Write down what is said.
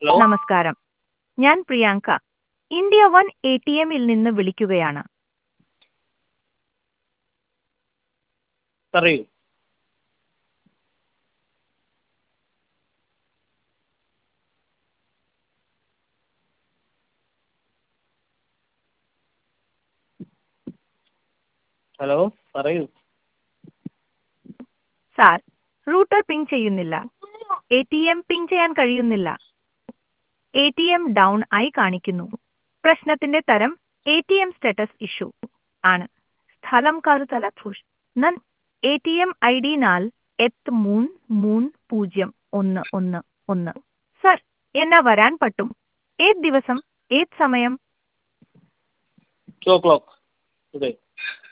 hello നമസ്കാരം ഞാൻ Priyanka India one A T എമ്മിൽ നിന്ന് വിളിക്കുകയാണ് പറയൂ ഹലോ പറയൂ സാർ റൂട്ടർ പിങ് ചെയ്യുന്നില്ല എ ടി എം പിങ് ചെയ്യാൻ കഴിയുന്നില്ല എ ടി എം ഡൗൺ ആയി കാണിക്കുന്നു പ്രശ്നത്തിന്റെ തരം A T M status issue ആണ് സ്ഥലം കറുതല ധൂഷ് നൻ A T M I D നാൽ എത്ത് മൂന്ന് മൂന്ന് പൂജ്യം ഒന്ന് ഒന്ന് ഒന്ന് സർ എന്നാ വരാൻ പറ്റും ഏത് ദിവസം ഏത് സമയം ടു ഓ ക്ലോക്ക് ടുഡേ